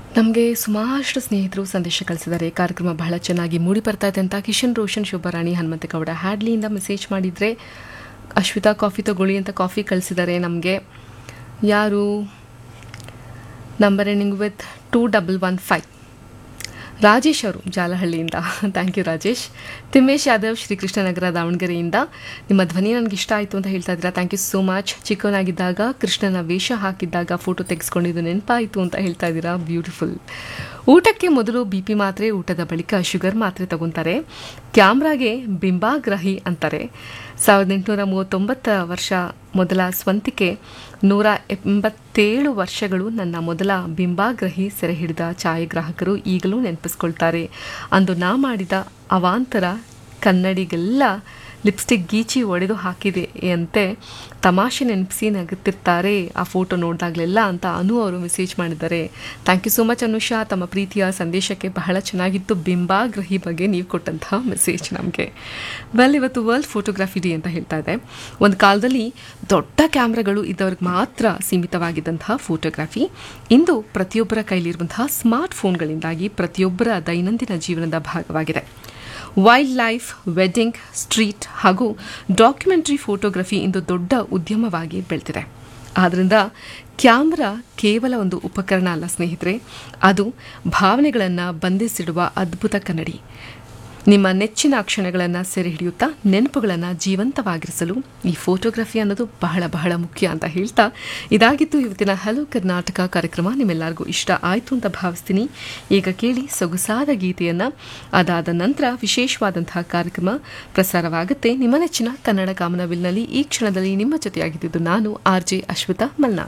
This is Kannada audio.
ನಮಗೆ ಸುಮಾರಷ್ಟು ಸ್ನೇಹಿತರು ಸಂದೇಶ ಕಳಿಸಿದ್ದಾರೆ ಕಾರ್ಯಕ್ರಮ ಬಹಳ ಚೆನ್ನಾಗಿ ಮೂಡಿ ಬರ್ತಾ ಇದೆ ಅಂತ ಕಿಶನ್ ರೋಷನ್ ಶುಭರಾಣಿ ಹನುಮಂತಗೌಡ ಹ್ಯಾಡ್ಲಿಯಿಂದ ಮೆಸೇಜ್ ಮಾಡಿದರೆ ಅಶ್ವಿತಾ ಕಾಫಿ ತಗೊಳ್ಳಿ ಅಂತ ಕಾಫಿ ಕಳಿಸಿದ್ದಾರೆ ನಮಗೆ ಯಾರು number ending with two double one five Rajesh ಅವರು ಜಾಲಹಳ್ಳಿಯಿಂದ ಥ್ಯಾಂಕ್ ಯು ರಾಜೇಶ್ ತಿಮ್ಮೇಶ್ ಯಾದವ್ ಶ್ರೀಕೃಷ್ಣನಗರ ದಾವಣಗೆರೆಯಿಂದ ನಿಮ್ಮ ಧ್ವನಿ ನನಗೆ ಇಷ್ಟ ಆಯಿತು ಅಂತ ಹೇಳ್ತಾ ಇದ್ದೀರಾ ಥ್ಯಾಂಕ್ ಯು ಸೋ ಮಚ್ ಚಿಕ್ಕವನಾಗಿದ್ದಾಗ ಕೃಷ್ಣನ ವೇಷ ಹಾಕಿದ್ದಾಗ ಫೋಟೋ ತೆಗೆಸ್ಕೊಂಡಿದ್ದು ನೆನಪಾಯಿತು ಅಂತ ಹೇಳ್ತಾ ಇದ್ದೀರಾ ಬ್ಯೂಟಿಫುಲ್ ಊಟಕ್ಕೆ ಮೊದಲು ಬಿ ಪಿ ಮಾತ್ರೆ ಊಟದ ಬಳಿಕ ಶುಗರ್ ಮಾತ್ರೆ ತಗೊತಾರೆ ಕ್ಯಾಮ್ರಾಗೆ ಬಿಂಬಾಗ್ರಹಿ ಅಂತಾರೆ ಸಾವಿರದ ಎಂಟುನೂರ ಮೂವತ್ತೊಂಬತ್ತ ವರ್ಷ ಮೊದಲ ಸ್ವಂತಿಕೆ ನೂರ ಎಂಬತ್ತೇಳು ವರ್ಷಗಳು ನನ್ನ ಮೊದಲ ಬಿಂಬಾಗ್ರಹಿ ಸೆರೆ ಹಿಡಿದ ಛಾಯಾಗ್ರಾಹಕರು ಈಗಲೂ ನೆನಪಿಸ್ಕೊಳ್ತಾರೆ ಅಂದು ನಾ ಮಾಡಿದ ಅವಾಂತರ ಕನ್ನಡಿಗೆಲ್ಲ ಲಿಪ್ಸ್ಟಿಕ್ ಗೀಚಿ ಒಡೆದು ಹಾಕಿದೆ ಅಂತೆ ತಮಾಷೆ ನೆನಪಿಸಿ ನಗುತ್ತಿರ್ತಾರೆ ಆ ಫೋಟೋ ನೋಡಿದಾಗಲೆಲ್ಲ ಅಂತ ಅನು ಅವರು ಮೆಸೇಜ್ ಮಾಡಿದ್ದಾರೆ thank you so much Anusha ತಮ್ಮ ಪ್ರೀತಿಯ ಸಂದೇಶಕ್ಕೆ ಬಹಳ ಚೆನ್ನಾಗಿತ್ತು ಬಿಂಬಾಗ್ರಹಿ ಬಗ್ಗೆ ನೀವು ಕೊಟ್ಟಂತಹ ಮೆಸೇಜ್ ನಮಗೆ ವೆಲ್ ಇವತ್ತು ವರ್ಲ್ಡ್ ಫೋಟೋಗ್ರಫಿ ಡೇ ಅಂತ ಹೇಳ್ತಾ ಇದೆ ಒಂದು ಕಾಲದಲ್ಲಿ ದೊಡ್ಡ ಕ್ಯಾಮ್ರಾಗಳು ಇದ್ದವ್ರಿಗೆ ಮಾತ್ರ ಸೀಮಿತವಾಗಿದ್ದಂತಹ ಫೋಟೋಗ್ರಫಿ ಇಂದು ಪ್ರತಿಯೊಬ್ಬರ ಕೈಲಿರುವಂತಹ ಸ್ಮಾರ್ಟ್ ಫೋನ್ಗಳಿಂದಾಗಿ ಪ್ರತಿಯೊಬ್ಬರ ದೈನಂದಿನ ಜೀವನದ ಭಾಗವಾಗಿದೆ ವೈಲ್ಡ್ ಲೈಫ್ ವೆಡ್ಡಿಂಗ್ ಸ್ಟ್ರೀಟ್ ಹಾಗೂ ಡಾಕ್ಯುಮೆಂಟ್ರಿ ಫೋಟೋಗ್ರಫಿ ಇಂದು ದೊಡ್ಡ ಉದ್ಯಮವಾಗಿ ಬೆಳೆದಿದೆ ಆದ್ದರಿಂದ ಕ್ಯಾಮ್ರಾ ಕೇವಲ ಒಂದು ಉಪಕರಣ ಅಲ್ಲ ಸ್ನೇಹಿತರೆ ಅದು ಭಾವನೆಗಳನ್ನು ಬಂಧಿಸಿಡುವ ಅದ್ಭುತ ಕನ್ನಡಿ ನಿಮ್ಮ ನೆಚ್ಚಿನ ಕ್ಷಣಗಳನ್ನು ಸೆರೆ ಹಿಡಿಯುತ್ತಾ ನೆನಪುಗಳನ್ನು ಜೀವಂತವಾಗಿರಿಸಲು ಈ ಫೋಟೋಗ್ರಫಿ ಅನ್ನೋದು ಬಹಳ ಬಹಳ ಮುಖ್ಯ ಅಂತ ಹೇಳ್ತಾ ಇದಾಗಿತ್ತು ಇವತ್ತಿನ ಹಲೋ ಕರ್ನಾಟಕ ಕಾರ್ಯಕ್ರಮ ನಿಮ್ಮೆಲ್ಲರಿಗೂ ಇಷ್ಟ ಆಯಿತು ಅಂತ ಭಾವಿಸ್ತೀನಿ ಈಗ ಕೇಳಿ ಸೊಗಸಾದ ಗೀತೆಯನ್ನು ಅದಾದ ನಂತರ ವಿಶೇಷವಾದಂತಹ ಕಾರ್ಯಕ್ರಮ ಪ್ರಸಾರವಾಗುತ್ತೆ ನಿಮ್ಮ ನೆಚ್ಚಿನ ಕನ್ನಡ ಕಾಮನವಿಲ್ನಲ್ಲಿ ಈ ಕ್ಷಣದಲ್ಲಿ ನಿಮ್ಮ ಜೊತೆಯಾಗಿದ್ದು ನಾನು ಆರ್ ಜೆ ಅಶ್ವಿತಾ ಮಲ್ನಾಡ್